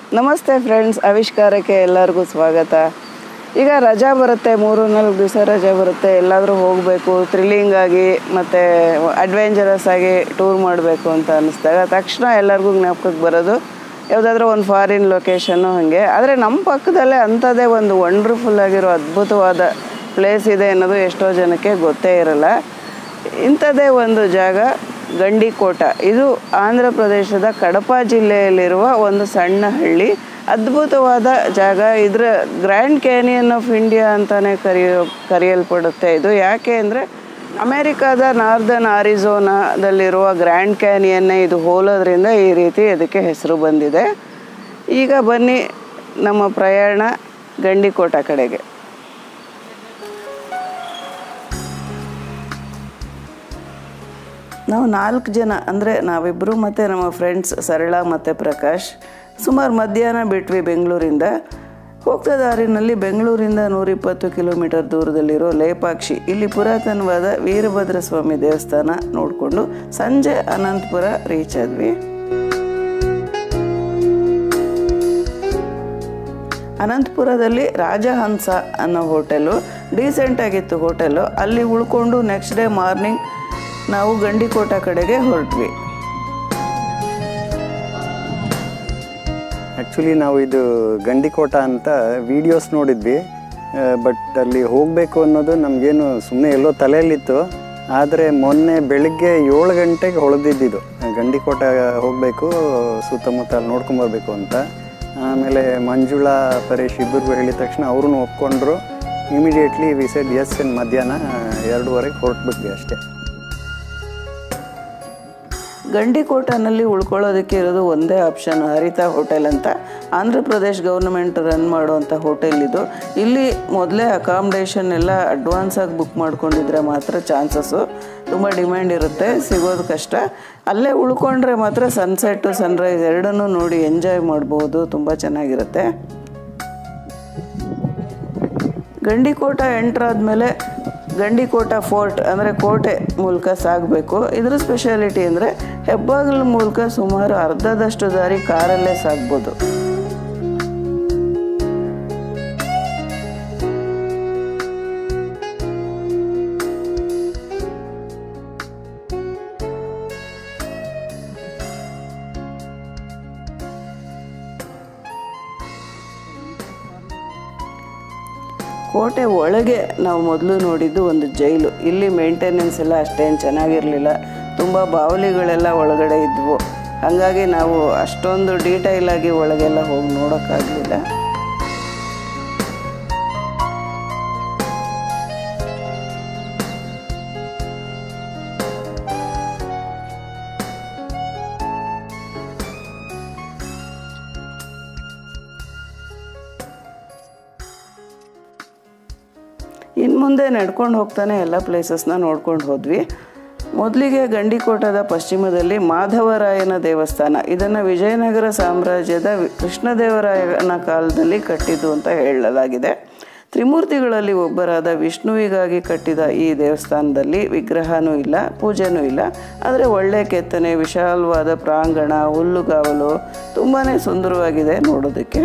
ನಮಸ್ತೆ ಫ್ರೆಂಡ್ಸ್ ಆವಿಷ್ಕಾರಕ್ಕೆ ಎಲ್ಲರಿಗೂ ಸ್ವಾಗತ ಈಗ ರಜಾ ಬರುತ್ತೆ ಮೂರು ನಾಲ್ಕು ದಿವಸ ರಜಾ ಬರುತ್ತೆ ಎಲ್ಲಾದರೂ ಹೋಗಬೇಕು ಥ್ರಿಲ್ಲಿಂಗ್ ಆಗಿ ಮತ್ತು ಅಡ್ವೆಂಚರಸ್ ಆಗಿ ಟೂರ್ ಮಾಡಬೇಕು ಅಂತ ಅನ್ನಿಸ್ದಾಗ ತಕ್ಷಣ ಎಲ್ಲರಿಗೂ ಜ್ಞಾಪಕಕ್ಕೆ ಬರೋದು ಯಾವುದಾದ್ರೂ ಒಂದು ಫಾರಿನ್ ಲೊಕೇಶನ್ನು ಹಾಗೆ ಆದರೆ ನಮ್ಮ ಪಕ್ಕದಲ್ಲೇ ಅಂಥದ್ದೇ ಒಂದು ವಂಡರ್ಫುಲ್ ಆಗಿರೋ ಅದ್ಭುತವಾದ ಪ್ಲೇಸ್ ಇದೆ ಅನ್ನೋದು ಎಷ್ಟೋ ಜನಕ್ಕೆ ಗೊತ್ತೇ ಇರಲ್ಲ ಇಂಥದ್ದೇ ಒಂದು ಜಾಗ ಗಂಡಿಕೋಟ ಇದು ಆಂಧ್ರ ಪ್ರದೇಶದ ಕಡಪ ಜಿಲ್ಲೆಯಲ್ಲಿರುವ ಒಂದು ಸಣ್ಣ ಹಳ್ಳಿ ಅದ್ಭುತವಾದ ಜಾಗ ಇದರ ಗ್ರ್ಯಾಂಡ್ ಕ್ಯಾನಿಯನ್ ಆಫ್ ಇಂಡಿಯಾ ಅಂತಲೇ ಕರೆಯೋ ಕರೆಯಲ್ಪಡುತ್ತೆ ಇದು ಯಾಕೆ ಅಂದರೆ ಅಮೇರಿಕಾದ ನಾರ್ದನ್ ಆರಿಝೋನಾದಲ್ಲಿರುವ ಗ್ರ್ಯಾಂಡ್ ಕ್ಯಾನಿಯನ್ನೇ ಇದು ಹೋಲೋದ್ರಿಂದ ಈ ರೀತಿ ಅದಕ್ಕೆ ಹೆಸರು ಬಂದಿದೆ ಈಗ ಬನ್ನಿ ನಮ್ಮ ಪ್ರಯಾಣ ಗಂಡಿಕೋಟ ಕಡೆಗೆ ನಾವು ನಾಲ್ಕು ಜನ ಅಂದರೆ ನಾವಿಬ್ಬರು ಮತ್ತು ನಮ್ಮ ಫ್ರೆಂಡ್ಸ್ ಸರಳ ಮತ್ತು ಪ್ರಕಾಶ್ ಸುಮಾರು ಮಧ್ಯಾಹ್ನ ಬಿಟ್ವಿ ಬೆಂಗಳೂರಿಂದ ಹೋಗ್ತಾ ದಾರಿನಲ್ಲಿ ಬೆಂಗಳೂರಿಂದ ನೂರಿಪ್ಪತ್ತು ಕಿಲೋಮೀಟರ್ ದೂರದಲ್ಲಿರೋ ಲೇಪಾಕ್ಷಿ ಇಲ್ಲಿ ಪುರಾತನವಾದ ವೀರಭದ್ರ ಸ್ವಾಮಿ ದೇವಸ್ಥಾನ ನೋಡಿಕೊಂಡು ಸಂಜೆ ಅನಂತಪುರ ರೀಚ್ ಆದ್ವಿ ಅನಂತಪುರದಲ್ಲಿ ರಾಜಹಂಸ ಅನ್ನೋ ಹೋಟೆಲು ಡೀಸೆಂಟ್ ಆಗಿತ್ತು ಹೋಟೆಲು ಅಲ್ಲಿ ಉಳ್ಕೊಂಡು ನೆಕ್ಸ್ಟ್ ಡೇ ಮಾರ್ನಿಂಗ್ ನಾವು ಗಂಡಿಕೋಟ ಕಡೆಗೆ ಹೊರಟ್ವಿ ಆ್ಯಕ್ಚುಲಿ ನಾವು ಇದು ಗಂಡಿಕೋಟ ಅಂತ ವಿಡಿಯೋಸ್ ನೋಡಿದ್ವಿ ಬಟ್ ಅಲ್ಲಿ ಹೋಗಬೇಕು ಅನ್ನೋದು ನಮಗೇನು ಸುಮ್ಮನೆ ಎಲ್ಲೋ ತಲೆಯಲ್ಲಿತ್ತು ಆದರೆ ಮೊನ್ನೆ ಬೆಳಿಗ್ಗೆ ಏಳು ಗಂಟೆಗೆ ಹೊಳೆದಿದ್ದು ಗಂಡಿಕೋಟ ಹೋಗಬೇಕು ಸುತ್ತಮುತ್ತ ಅಲ್ಲಿ ನೋಡ್ಕೊಂಬರ್ಬೇಕು ಅಂತ ಆಮೇಲೆ ಮಂಜುಳಾ ಪರೇಶ್ ಇಬ್ಬರಿಗೂ ಹೇಳಿದ ತಕ್ಷಣ ಅವ್ರೂ ಒಪ್ಕೊಂಡ್ರು immediately we said yes and ಮಧ್ಯಾಹ್ನ ಎರಡೂವರೆಗೆ ಹೊರಟ್ಬಿಟ್ವಿ ಅಷ್ಟೇ ಗಂಡಿಕೋಟನಲ್ಲಿ ಉಳ್ಕೊಳ್ಳೋದಕ್ಕೆ ಇರೋದು ಒಂದೇ ಆಪ್ಷನ್ ಹರಿತಾ ಹೋಟೆಲ್ ಅಂತ ಆಂಧ್ರ ಪ್ರದೇಶ್ ಗೌರ್ಮೆಂಟ್ ರನ್ ಮಾಡುವಂಥ ಹೋಟೆಲ್ ಇದು ಇಲ್ಲಿ ಮೊದಲೇ ಅಕಾಮಿಡೇಷನ್ ಎಲ್ಲ ಅಡ್ವಾನ್ಸ್ ಆಗಿ ಬುಕ್ ಮಾಡ್ಕೊಂಡಿದ್ರೆ ಮಾತ್ರ ಚಾನ್ಸಸ್ಸು ತುಂಬ ಡಿಮ್ಯಾಂಡ್ ಇರುತ್ತೆ ಸಿಗೋದು ಕಷ್ಟ ಅಲ್ಲೇ ಉಳ್ಕೊಂಡ್ರೆ ಮಾತ್ರ ಸನ್ಸೆಟ್ಟು ಸನ್ರೈಸ್ ಎರಡನ್ನೂ ನೋಡಿ ಎಂಜಾಯ್ ಮಾಡ್ಬೋದು ತುಂಬ ಚೆನ್ನಾಗಿರುತ್ತೆ ಗಂಡಿಕೋಟ ಎಂಟ್ರಾದ್ಮೇಲೆ ಗಂಡಿಕೋಟ ಫೋರ್ಟ್ ಅಂದರೆ ಕೋಟೆ ಮೂಲಕ ಸಾಗಬೇಕು ಇದ್ರ ಸ್ಪೆಷಾಲಿಟಿ ಅಂದರೆ ಹೆಬ್ಬಾಗಿಲ ಮೂಲಕ ಸುಮಾರು ಅರ್ಧದಷ್ಟು ದಾರಿ ಕಾರಲ್ಲೇ ಸಾಗ್ಬೋದು ಕೋಟೆ ಒಳಗೆ ನಾವು ಮೊದಲು ನೋಡಿದ್ದು ಒಂದು ಜೈಲು ಇಲ್ಲಿ ಮೇಂಟೆನೆನ್ಸ್ ಎಲ್ಲ ಅಷ್ಟೇನು ಚೆನ್ನಾಗಿರಲಿಲ್ಲ ತುಂಬ ಬಾವಲಿಗಳೆಲ್ಲ ಒಳಗಡೆ ಇದ್ವು ಹಾಗಾಗಿ ನಾವು ಅಷ್ಟೊಂದು ಡೀಟೈಲ್ ಆಗಿ ಒಳಗೆಲ್ಲ ಹೋಗಿ ನೋಡೋಕ್ಕಾಗಲಿಲ್ಲ ಇನ್ನು ಮುಂದೆ ನಡ್ಕೊಂಡು ಹೋಗ್ತಾನೆ ಎಲ್ಲ ಪ್ಲೇಸಸ್ನ ನೋಡ್ಕೊಂಡು ಹೋದ್ವಿ ಮೊದಲಿಗೆ ಗಂಡಿಕೋಟದ ಪಶ್ಚಿಮದಲ್ಲಿ ಮಾಧವರಾಯನ ದೇವಸ್ಥಾನ ಇದನ್ನು ವಿಜಯನಗರ ಸಾಮ್ರಾಜ್ಯದ ವಿ- ಕೃಷ್ಣದೇವರಾಯನ ಕಾಲದಲ್ಲಿ ಕಟ್ಟಿದ್ದು ಅಂತ ಹೇಳಲಾಗಿದೆ ತ್ರಿಮೂರ್ತಿಗಳಲ್ಲಿ ಒಬ್ಬರಾದ ವಿಷ್ಣುವಿಗಾಗಿ ಕಟ್ಟಿದ ಈ ದೇವಸ್ಥಾನದಲ್ಲಿ ವಿಗ್ರಹನೂ ಇಲ್ಲ ಪೂಜೆನೂ ಇಲ್ಲ ಆದರೆ ಒಳ್ಳೆ ಕೆತ್ತನೆ ವಿಶಾಲವಾದ ಪ್ರಾಂಗಣ ಹುಲ್ಲುಗಾವಲು ತುಂಬಾ ಸುಂದರವಾಗಿದೆ ನೋಡೋದಕ್ಕೆ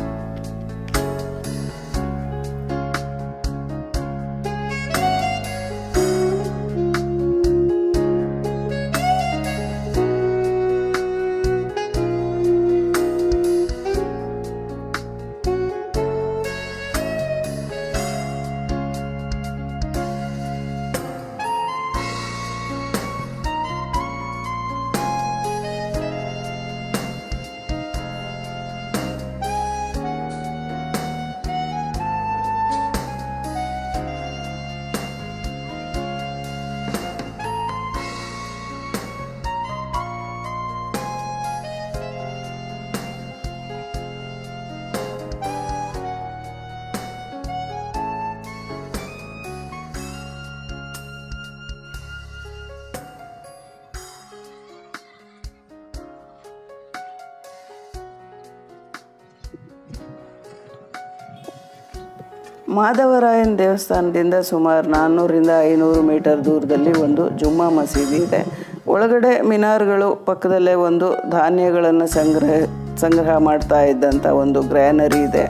ಮಾಧವರಾಯನ ದೇವಸ್ಥಾನದಿಂದ ಸುಮಾರು ನಾನ್ನೂರಿಂದ ಐನೂರು ಮೀಟರ್ ದೂರದಲ್ಲಿ ಒಂದು ಜುಮ್ಮಾ ಮಸೀದಿ ಇದೆ ಒಳಗಡೆ ಮಿನಾರ್ಗಳು ಪಕ್ಕದಲ್ಲೇ ಒಂದು ಧಾನ್ಯಗಳನ್ನು ಸಂಗ್ರಹ ಸಂಗ್ರಹ ಮಾಡ್ತಾ ಇದ್ದಂಥ ಒಂದು ಗ್ರ್ಯಾನರಿ ಇದೆ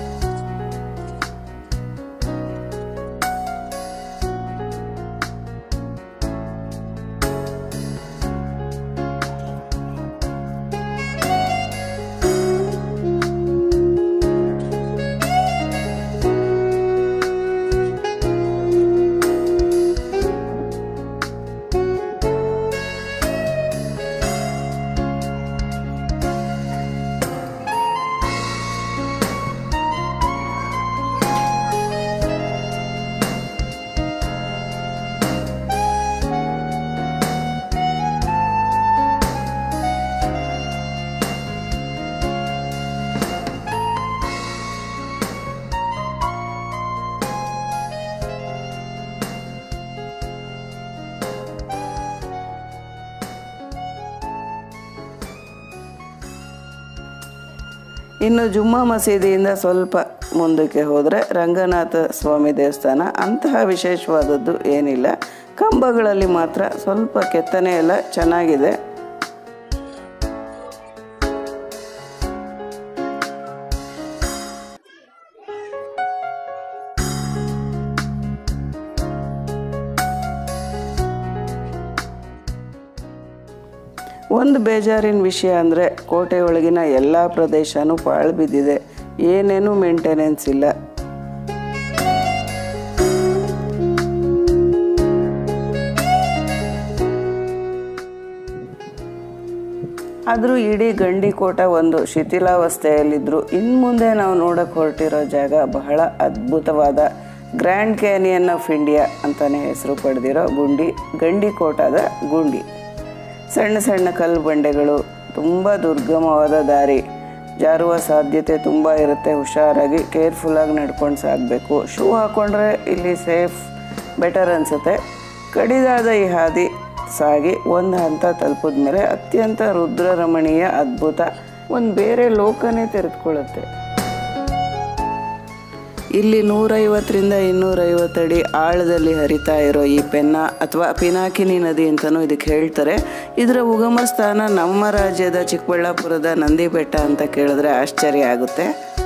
ಇನ್ನು ಜುಮ್ಮಾ ಮಸೀದಿಯಿಂದ ಸ್ವಲ್ಪ ಮುಂದಕ್ಕೆ ಹೋದರೆ ರಂಗನಾಥ ಸ್ವಾಮಿ ದೇವಸ್ಥಾನ ಅಂತಹ ವಿಶೇಷವಾದದ್ದು ಏನಿಲ್ಲ ಕಂಬಗಳಲ್ಲಿ ಮಾತ್ರ ಸ್ವಲ್ಪ ಕೆತ್ತನೆ ಎಲ್ಲ ಚೆನ್ನಾಗಿದೆ ಒಂದು ಬೇಜಾರಿನ ವಿಷಯ ಅಂದರೆ ಕೋಟೆ ಒಳಗಿನ ಎಲ್ಲ ಪ್ರದೇಶನೂ ಪಾಳು ಬಿದ್ದಿದೆ ಏನೇನೂ ಮೇಂಟೆನೆನ್ಸ್ ಇಲ್ಲ ಆದರೂ ಇಡೀ ಗಂಡಿಕೋಟ ಒಂದು ಶಿಥಿಲಾವಸ್ಥೆಯಲ್ಲಿದ್ದರು ಇನ್ನು ಮುಂದೆ ನಾವು ನೋಡಕ್ಕೆ ಹೊರಟಿರೋ ಜಾಗ ಬಹಳ ಅದ್ಭುತವಾದ ಗ್ರ್ಯಾಂಡ್ ಕ್ಯಾನಿಯನ್ ಆಫ್ ಇಂಡಿಯಾ ಅಂತಲೇ ಹೆಸರು ಪಡೆದಿರೋ ಗುಂಡಿ ಗಂಡಿಕೋಟದ ಗುಂಡಿ ಸಣ್ಣ ಸಣ್ಣ ಕಲ್ಲು ಬಂಡೆಗಳು ತುಂಬ ದುರ್ಗಮವಾದ ದಾರಿ ಜಾರುವ ಸಾಧ್ಯತೆ ತುಂಬ ಇರುತ್ತೆ ಹುಷಾರಾಗಿ ಕೇರ್ಫುಲ್ಲಾಗಿ ನಡ್ಕೊಂಡು ಸಾಗಬೇಕು ಶೂ ಹಾಕ್ಕೊಂಡ್ರೆ ಇಲ್ಲಿ ಸೇಫ್ ಬೆಟರ್ ಅನಿಸುತ್ತೆ ಕಡಿದಾದ ಈ ಹಾದಿ ಸಾಗಿ ಒಂದು ಹಂತ ತಲುಪಿದ ಮೇಲೆ ಅತ್ಯಂತ ರುದ್ರರಮಣೀಯ ಅದ್ಭುತ ಒಂದು ಬೇರೆ ಲೋಕನೇ ತೆರೆದುಕೊಳ್ಳುತ್ತೆ ಇಲ್ಲಿ ನೂರೈವತ್ತರಿಂದ ಇನ್ನೂರೈವತ್ತು ಅಡಿ ಆಳದಲ್ಲಿ ಹರಿತಾ ಇರೋ ಈ ಪೆನ್ನ ಅಥವಾ ಪಿನಾಕಿನಿ ನದಿ ಅಂತಲೂ ಇದಕ್ಕೆ ಹೇಳ್ತಾರೆ ಇದರ ಉಗಮ ಸ್ಥಾನ ನಮ್ಮ ರಾಜ್ಯದ ಚಿಕ್ಕಬಳ್ಳಾಪುರದ ನಂದಿ ಬೆಟ್ಟ ಅಂತ ಕೇಳಿದ್ರೆ ಆಶ್ಚರ್ಯ ಆಗುತ್ತೆ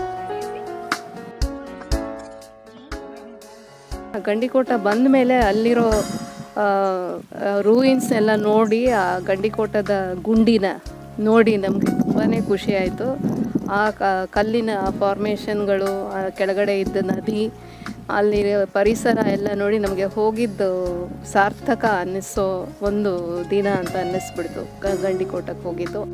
ಗಂಡಿಕೋಟ ಬಂದ ಮೇಲೆ ಅಲ್ಲಿರೋ ರೂಯಿನ್ಸ್ ಎಲ್ಲ ನೋಡಿ ಆ ಗಂಡಿಕೋಟದ ಗುಂಡಿನ ನೋಡಿ ನಮಗೆ ತುಂಬಾ ಖುಷಿ ಆಯಿತು ಆ ಕ ಕಲ್ಲಿನ ಫಾರ್ಮೇಷನ್ಗಳು ಆ ಕೆಳಗಡೆ ಇದ್ದ ನದಿ ಅಲ್ಲಿ ಪರಿಸರ ಎಲ್ಲ ನೋಡಿ ನಮಗೆ ಹೋಗಿದ್ದು ಸಾರ್ಥಕ ಅನ್ನಿಸೋ ಒಂದು ದಿನ ಅಂತ ಅನ್ನಿಸ್ಬಿಡ್ತು ಗ- ಗಂಡಿಕೋಟಕ್ಕೆ ಹೋಗಿದ್ದು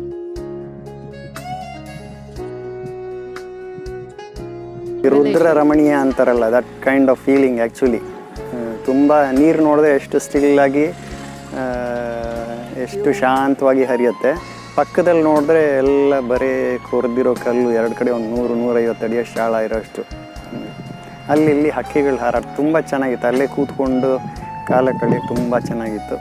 ಈ ರುದ್ರ ರಮಣೀಯ ಅಂತಾರಲ್ಲ that kind of feeling actually ತುಂಬ ನೀರು ನೋಡಿದ್ರೆ ಎಷ್ಟು ಸ್ಟಿಲ್ ಆಗಿ ಆ, ಎಷ್ಟು ಶಾಂತವಾಗಿ ಹರಿಯುತ್ತೆ ಪಕ್ಕದಲ್ಲಿ ನೋಡಿದ್ರೆ ಎಲ್ಲ ಬರೀ ಕೊರ್ದಿರೋ ಕಲ್ಲು ಎರಡು ಕಡೆ ಒಂದು ನೂರು ನೂರೈವತ್ತು ಅಡಿಯಷ್ಟು ಆಳ ಇರೋಷ್ಟು ಹ್ಮ್. ಅಲ್ಲಿ ಇಲ್ಲಿ ಹಕ್ಕಿಗಳು ಹಾರಾಟ ತುಂಬ ಚೆನ್ನಾಗಿತ್ತು ಅಲ್ಲೇ ಕೂತ್ಕೊಂಡು ಕಾಲ ಕಳೆ ತುಂಬ ಚೆನ್ನಾಗಿತ್ತು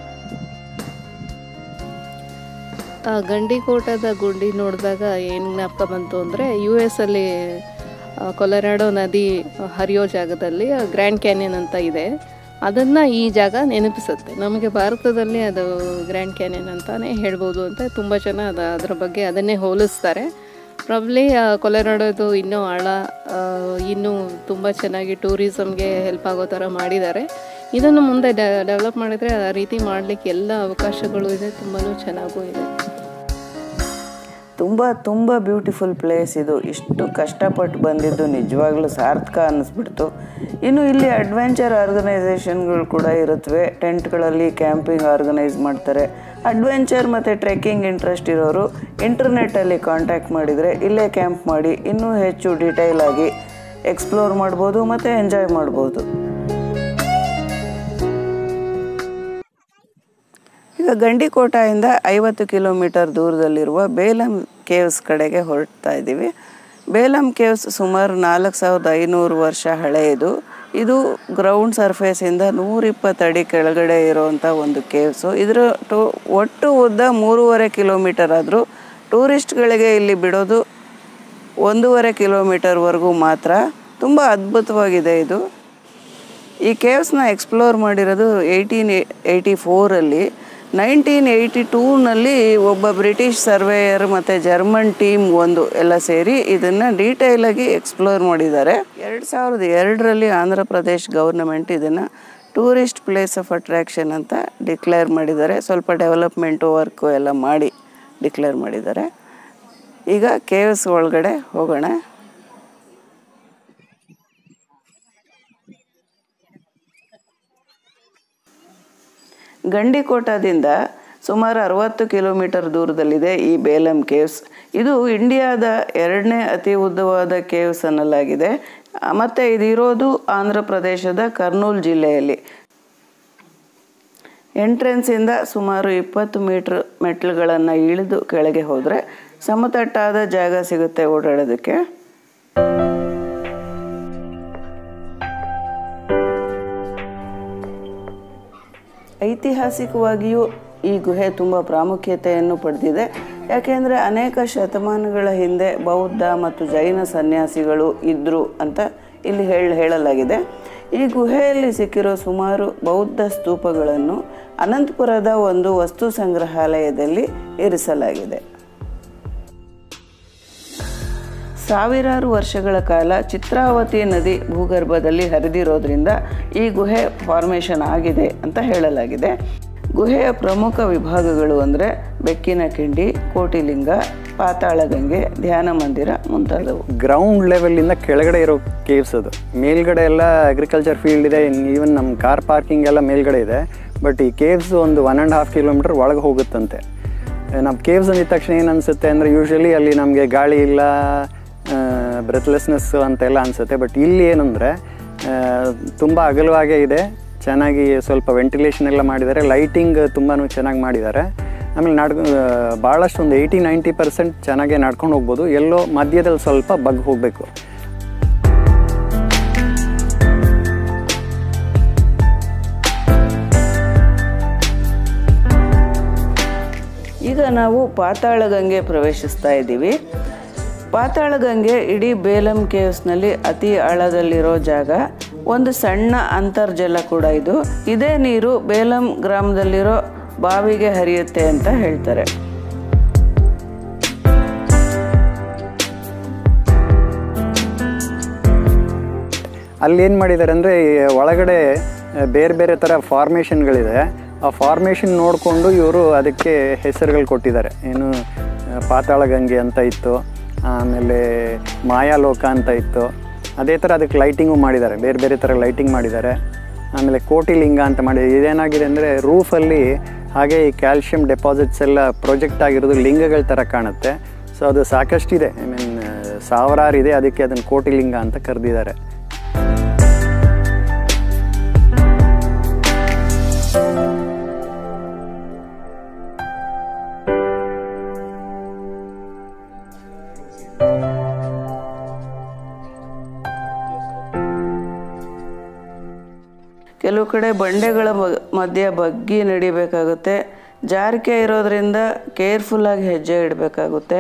ಆ ಗಂಡಿಕೋಟದ ಗುಂಡಿ ನೋಡಿದಾಗ ಏನು ಜ್ಞಾಪಕ ಬಂತು ಅಂದರೆ ಯು ಎಸ್ ಅಲ್ಲಿ ಆ, ಕೊಲರಾಡೋ ನದಿ ಹರಿಯೋ ಜಾಗದಲ್ಲಿ ಆ ಗ್ರ್ಯಾಂಡ್ ಕ್ಯಾನಿಯನ್ ಅಂತ ಇದೆ ಅದನ್ನು ಈ ಜಾಗ ನೆನಪಿಸುತ್ತೆ ನಮಗೆ ಭಾರತದಲ್ಲಿ ಅದು ಗ್ರ್ಯಾಂಡ್ ಕ್ಯಾನಿಯನ್ ಅಂತಲೇ ಹೇಳ್ಬೋದು ಅಂತ ತುಂಬ ಜನ ಅದು ಅದರ ಬಗ್ಗೆ ಅದನ್ನೇ ಹೋಲಿಸ್ತಾರೆ ಪ್ರಾಬ್ಲಿ ಕೊಲೆರಾಡೋದು ಇನ್ನೂ ಆಳ ಆ, ಇನ್ನೂ ತುಂಬ ಚೆನ್ನಾಗಿ ಟೂರಿಸಮ್ಗೆ ಹೆಲ್ಪ್ ಆಗೋ ಥರ ಮಾಡಿದ್ದಾರೆ ಇದನ್ನು ಮುಂದೆ ಡೆವಲಪ್ ಮಾಡಿದರೆ ಆ ರೀತಿ ಮಾಡಲಿಕ್ಕೆ ಎಲ್ಲ ಅವಕಾಶಗಳು ಇದೆ ತುಂಬಾ ಚೆನ್ನಾಗೂ ಇದೆ ತುಂಬ ತುಂಬ ಬ್ಯೂಟಿಫುಲ್ ಪ್ಲೇಸ್ ಇದು ಇಷ್ಟು ಕಷ್ಟಪಟ್ಟು ಬಂದಿದ್ದು ನಿಜವಾಗ್ಲೂ ಸಾರ್ಥಕ ಅನ್ನಿಸ್ಬಿಡ್ತು ಇನ್ನು ಇಲ್ಲಿ ಅಡ್ವೆಂಚರ್ ಆರ್ಗನೈಸೇಷನ್ಗಳು ಕೂಡ ಇರುತ್ತವೆ ಟೆಂಟ್ಗಳಲ್ಲಿ ಕ್ಯಾಂಪಿಂಗ್ ಆರ್ಗನೈಸ್ ಮಾಡ್ತಾರೆ ಅಡ್ವೆಂಚರ್ ಮತ್ತು ಟ್ರೆಕ್ಕಿಂಗ್ ಇಂಟ್ರೆಸ್ಟ್ ಇರೋರು ಇಂಟರ್ನೆಟ್ಟಲ್ಲಿ ಕಾಂಟ್ಯಾಕ್ಟ್ ಮಾಡಿದರೆ ಇಲ್ಲೇ ಕ್ಯಾಂಪ್ ಮಾಡಿ ಇನ್ನೂ ಹೆಚ್ಚು ಡೀಟೈಲ್ ಆಗಿ ಎಕ್ಸ್ಪ್ಲೋರ್ ಮಾಡ್ಬೋದು ಮತ್ತು ಎಂಜಾಯ್ ಮಾಡ್ಬೋದು ಈಗ ಗಂಡಿಕೋಟೆಯಿಂದ ಐವತ್ತು ಕಿಲೋಮೀಟರ್ ದೂರದಲ್ಲಿರುವ ಬೇಲಂ ಕೇವ್ಸ್ ಕಡೆಗೆ ಹೊರಡ್ತಾ ಇದ್ದೀವಿ ಬೇಲಂ ಕೇವ್ಸ್ ಸುಮಾರು ನಾಲ್ಕು ಸಾವಿರದ ಐನೂರು ವರ್ಷ ಹಳೆಯದು ಇದು ಗ್ರೌಂಡ್ ಸರ್ಫೇಸಿಂದ ನೂರಿಪ್ಪತ್ತು ಅಡಿ ಕೆಳಗಡೆ ಇರುವಂಥ ಒಂದು ಕೇವ್ಸು ಇದರ ಟು ಒಟ್ಟು ಉದ್ದ ಮೂರುವರೆ ಕಿಲೋಮೀಟರ್ ಆದರೂ ಟೂರಿಸ್ಟ್ಗಳಿಗೆ ಇಲ್ಲಿ ಬಿಡೋದು ಒಂದೂವರೆ ಕಿಲೋಮೀಟರ್ವರೆಗೂ ಮಾತ್ರ ತುಂಬ ಅದ್ಭುತವಾಗಿದೆ ಇದು ಈ ಕೇವ್ಸ್ನ ಎಕ್ಸ್ಪ್ಲೋರ್ ಮಾಡಿರೋದು ಏಯ್ಟೀನ್ ಏಯ್ಟಿ ಫೋರಲ್ಲಿ ನೈನ್ಟೀನ್ ಏಯ್ಟಿ ಟೂನಲ್ಲಿ ಒಬ್ಬ ಬ್ರಿಟಿಷ್ ಸರ್ವೇಯರ್ ಮತ್ತು ಜರ್ಮನ್ ಟೀಮ್ ಒಂದು ಎಲ್ಲ ಸೇರಿ ಇದನ್ನು ಡೀಟೇಲಾಗಿ ಎಕ್ಸ್ಪ್ಲೋರ್ ಮಾಡಿದ್ದಾರೆ ಎರಡು ಸಾವಿರದ ಎರಡರಲ್ಲಿ ಆಂಧ್ರ ಪ್ರದೇಶ್ ಗೌರ್ನಮೆಂಟ್ ಇದನ್ನು ಟೂರಿಸ್ಟ್ ಪ್ಲೇಸ್ ಆಫ್ ಅಟ್ರ್ಯಾಕ್ಷನ್ ಅಂತ ಡಿಕ್ಲೇರ್ ಮಾಡಿದ್ದಾರೆ ಸ್ವಲ್ಪ ಡೆವಲಪ್ಮೆಂಟು ವರ್ಕು ಎಲ್ಲ ಮಾಡಿ ಡಿಕ್ಲೇರ್ ಮಾಡಿದ್ದಾರೆ ಈಗ ಕೇವ್ಸ್ ಒಳಗಡೆ ಹೋಗೋಣ ಗಂಡಿಕೋಟದಿಂದ ಸುಮಾರು ಅರವತ್ತು ಕಿಲೋಮೀಟರ್ ದೂರದಲ್ಲಿದೆ ಈ ಬೇಲಂ ಕೇವ್ಸ್ ಇದು ಇಂಡಿಯಾದ ಎರಡನೇ ಅತಿ ಉದ್ದವಾದ ಕೇವ್ಸ್ ಅನ್ನಲಾಗಿದೆ ಮತ್ತು ಇದಿರೋದು ಆಂಧ್ರ ಪ್ರದೇಶದ ಕರ್ನೂಲ್ ಜಿಲ್ಲೆಯಲ್ಲಿ ಎಂಟ್ರೆನ್ಸಿಂದ ಸುಮಾರು ಇಪ್ಪತ್ತು ಮೀಟ್ರ್ ಮೆಟ್ಲುಗಳನ್ನು ಇಳಿದು ಕೆಳಗೆ ಹೋದರೆ ಸಮತಟ್ಟಾದ ಜಾಗ ಸಿಗುತ್ತೆ ಓಡಾಡೋದಕ್ಕೆ ಐತಿಹಾಸಿಕವಾಗಿಯೂ ಈ ಗುಹೆ ತುಂಬ ಪ್ರಾಮುಖ್ಯತೆಯನ್ನು ಪಡೆದಿದೆ ಯಾಕೆಂದರೆ ಅನೇಕ ಶತಮಾನಗಳ ಹಿಂದೆ ಬೌದ್ಧ ಮತ್ತು ಜೈನ ಸನ್ಯಾಸಿಗಳು ಇದ್ದರು ಅಂತ ಇಲ್ಲಿ ಹೇಳಿ ಹೇಳಲಾಗಿದೆ ಈ ಗುಹೆಯಲ್ಲಿ ಸಿಕ್ಕಿರೋ ಸುಮಾರು ಬೌದ್ಧ ಸ್ತೂಪಗಳನ್ನು ಅನಂತಪುರದ ಒಂದು ವಸ್ತು ಸಂಗ್ರಹಾಲಯದಲ್ಲಿ ಇರಿಸಲಾಗಿದೆ ಸಾವಿರಾರು ವರ್ಷಗಳ ಕಾಲ ಚಿತ್ರಾವತಿ ನದಿ ಭೂಗರ್ಭದಲ್ಲಿ ಹರಿದಿರೋದ್ರಿಂದ ಈ ಗುಹೆ ಫಾರ್ಮೇಷನ್ ಆಗಿದೆ ಅಂತ ಹೇಳಲಾಗಿದೆ ಗುಹೆಯ ಪ್ರಮುಖ ವಿಭಾಗಗಳು ಅಂದರೆ ಬೆಕ್ಕಿನ ಕಿಂಡಿ ಕೋಟಿಲಿಂಗ ಪಾತಾಳಗಂಗೆ ಧ್ಯಾನ ಮಂದಿರ ಮುಂತಾದವು ಗ್ರೌಂಡ್ ಲೆವೆಲಿಂದ ಕೆಳಗಡೆ ಇರೋ ಕೇವ್ಸ್ ಅದು ಮೇಲ್ಗಡೆ ಎಲ್ಲ ಅಗ್ರಿಕಲ್ಚರ್ ಫೀಲ್ಡ್ ಇದೆ ಈವನ್ ನಮ್ಮ ಕಾರ್ ಪಾರ್ಕಿಂಗ್ ಎಲ್ಲ ಮೇಲ್ಗಡೆ ಇದೆ ಬಟ್ ಈ ಕೇವ್ಸ್ ಒಂದು ಒನ್ ಆ್ಯಂಡ್ ಹಾಫ್ ಕಿಲೋಮೀಟರ್ ಒಳಗೆ ಹೋಗುತ್ತಂತೆ ನಮ್ಮ ಕೇವ್ಸ್ ಅಂದಿದ ತಕ್ಷಣ ಏನು ಅನಿಸುತ್ತೆ ಅಂದರೆ ಯೂಶ್ವಲಿ ಅಲ್ಲಿ ನಮಗೆ ಗಾಳಿ ಇಲ್ಲ ಬ್ರೆತ್ಲೆಸ್ನೆಸ್ ಅಂತೆಲ್ಲ ಅನಿಸುತ್ತೆ ಬಟ್ ಇಲ್ಲಿ ಏನಂದರೆ ತುಂಬ ಅಗಲವಾಗೇ ಇದೆ ಚೆನ್ನಾಗಿ ಸ್ವಲ್ಪ ವೆಂಟಿಲೇಷನ್ ಎಲ್ಲ ಮಾಡಿದ್ದಾರೆ ಲೈಟಿಂಗ್ ತುಂಬಾ ಚೆನ್ನಾಗಿ ಮಾಡಿದ್ದಾರೆ ಆಮೇಲೆ ನಡ್ ಭಾಳಷ್ಟು ಒಂದು ಏಯ್ಟಿ ನೈಂಟಿ ಪರ್ಸೆಂಟ್ ಚೆನ್ನಾಗೇ ನಡ್ಕೊಂಡು ಹೋಗ್ಬೋದು ಎಲ್ಲೋ ಮಧ್ಯದಲ್ಲಿ ಸ್ವಲ್ಪ ಬಗ್ ಹೋಗಬೇಕು ಈಗ ನಾವು ಪಾತಾಳಗಂಗೆ ಪ್ರವೇಶಿಸ್ತಾ ಇದ್ದೀವಿ ಪಾತಾಳಗಂಗೆ ಇಡೀ ಬೇಲಂ ಕೇವ್ಸ್ನಲ್ಲಿ ಅತಿ ಆಳದಲ್ಲಿರೋ ಜಾಗ ಒಂದು ಸಣ್ಣ ಅಂತರ್ಜಲ ಕೂಡ ಇದು ಇದೇ ನೀರು ಬೇಲಂ ಗ್ರಾಮದಲ್ಲಿರೋ ಬಾವಿಗೆ ಹರಿಯುತ್ತೆ ಅಂತ ಹೇಳ್ತಾರೆ ಅಲ್ಲಿ ಏನು ಮಾಡಿದ್ದಾರೆ ಅಂದರೆ ಒಳಗಡೆ ಬೇರೆ ಬೇರೆ ಥರ ಫಾರ್ಮೇಷನ್ಗಳಿದೆ ಆ ಫಾರ್ಮೇಷನ್ ನೋಡಿಕೊಂಡು ಇವರು ಅದಕ್ಕೆ ಹೆಸರುಗಳು ಕೊಟ್ಟಿದ್ದಾರೆ ಏನು ಆ, ಪಾತಾಳಗಂಗೆ ಅಂತ ಇತ್ತು ಆಮೇಲೆ ಮಾಯಾಲೋಕ ಅಂತ ಇತ್ತು ಅದೇ ಥರ ಅದಕ್ಕೆ ಲೈಟಿಂಗು ಮಾಡಿದ್ದಾರೆ ಬೇರೆ ಬೇರೆ ಥರ ಲೈಟಿಂಗ್ ಮಾಡಿದ್ದಾರೆ ಆಮೇಲೆ ಕೋಟಿಲಿಂಗ ಅಂತ ಮಾಡಿ ಇದೇನಾಗಿದೆ ಅಂದರೆ ರೂಫಲ್ಲಿ ಹಾಗೆ ಈ ಕ್ಯಾಲ್ಶಿಯಂ ಡೆಪಾಸಿಟ್ಸ್ ಎಲ್ಲ ಪ್ರೊಜೆಕ್ಟ್ ಆಗಿರೋದು ಲಿಂಗಗಳ ಥರ ಕಾಣುತ್ತೆ ಸೊ ಅದು ಸಾಕಷ್ಟಿದೆ ಐ ಮೀನ್ ಸಾವಿರಾರು ಇದೆ ಅದಕ್ಕೆ ಅದನ್ನು ಕೋಟಿಲಿಂಗ ಅಂತ ಕರೆದಿದ್ದಾರೆ ಕೆಲವು ಕಡೆ ಬಂಡೆಗಳ ಬ- ಮಧ್ಯೆ ಬಗ್ಗಿ ನಡಿಬೇಕಾಗುತ್ತೆ ಜಾರಿಕೆ ಇರೋದ್ರಿಂದ ಕೇರ್ಫುಲ್ಲಾಗಿ ಹೆಜ್ಜೆ ಇಡಬೇಕಾಗುತ್ತೆ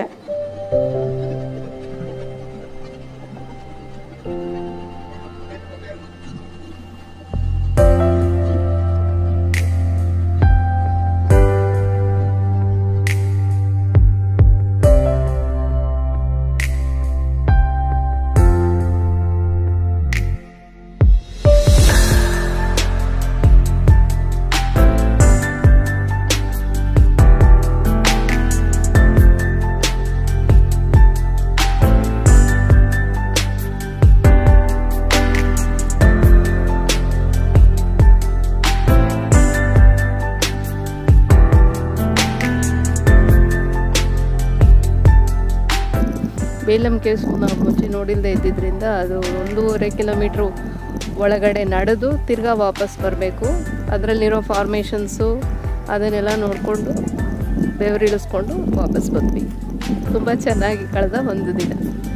ಬೇಲಂ ಕೇವ್ಸ್ ನಾವು ಮುಂಚೆ ನೋಡಿಲ್ಲದೆ ಇದ್ದಿದ್ದರಿಂದ ಅದು ಒಂದೂವರೆ ಕಿಲೋಮೀಟ್ರು ಒಳಗಡೆ ನಡೆದು ತಿರ್ಗಾ ವಾಪಸ್ ಬರಬೇಕು ಅದರಲ್ಲಿರೋ ಫಾರ್ಮೇಷನ್ಸು ಅದನ್ನೆಲ್ಲ ನೋಡಿಕೊಂಡು ಬೆವರಿಳಿಸ್ಕೊಂಡು ವಾಪಸ್ ಬಂದ್ವಿ ತುಂಬ ಚೆನ್ನಾಗಿ ಕಳೆದ ಒಂದು ದಿನ